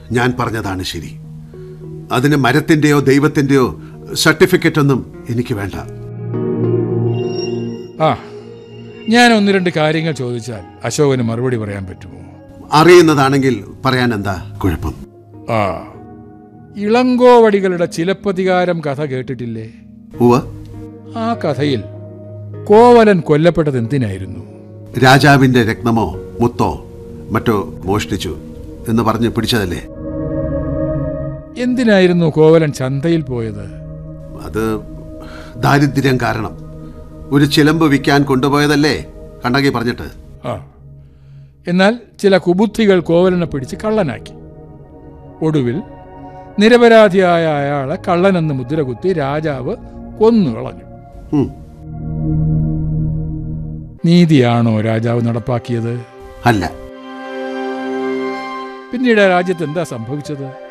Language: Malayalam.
ഞാൻ പറഞ്ഞതാണ് ശരി അതിന് മരത്തിന്റെയോ ദൈവത്തിന്റെയോ സർട്ടിഫിക്കറ്റ് ഒന്നും എനിക്ക് വേണ്ട ആ ഞാൻ ഒന്ന് രണ്ട് കാര്യങ്ങൾ ചോദിച്ചാൽ അശോകന് മറുപടി പറയാൻ പറ്റുമോ അറിയുന്നതാണെങ്കിൽ പറയാൻ എന്താ കുഴപ്പം ആ ഇളങ്കോവടികളുടെ ചിലപ്പതികാരം കഥ കേട്ടിട്ടില്ലേ ഉവ ആ കഥയിൽ കോവലൻ കൊല്ലപ്പെട്ടത് എന്തിനായിരുന്നു രാജാവിന്റെ രത്നമോ മുത്തോ മറ്റോ മോഷ്ടിച്ചു എന്ന് പറഞ്ഞ് പിടിച്ചതല്ലേ എന്തിനായിരുന്നു കോവലൻ ചന്തയിൽ പോയത് അത് ദാരിദ്ര്യം കാരണം ഒരു ചിലമ്പ് വിൽക്കാൻ കൊണ്ടുപോയതല്ലേ കണ്ടകി പറഞ്ഞിട്ട് ആ എന്നാൽ ചില കുബുദ്ധികൾ കോവലനെ പിടിച്ച് കള്ളനാക്കി ഒടുവിൽ നിരപരാധിയായ അയാളെ കള്ളനെന്ന് മുദ്ര കുത്തി രാജാവ് കൊന്നു കളഞ്ഞു ഉം, നീതിയാണോ രാജാവ് നടപ്പാക്കിയത് അല്ല പിന്നീട് ആ രാജ്യത്ത് എന്താ സംഭവിച്ചത്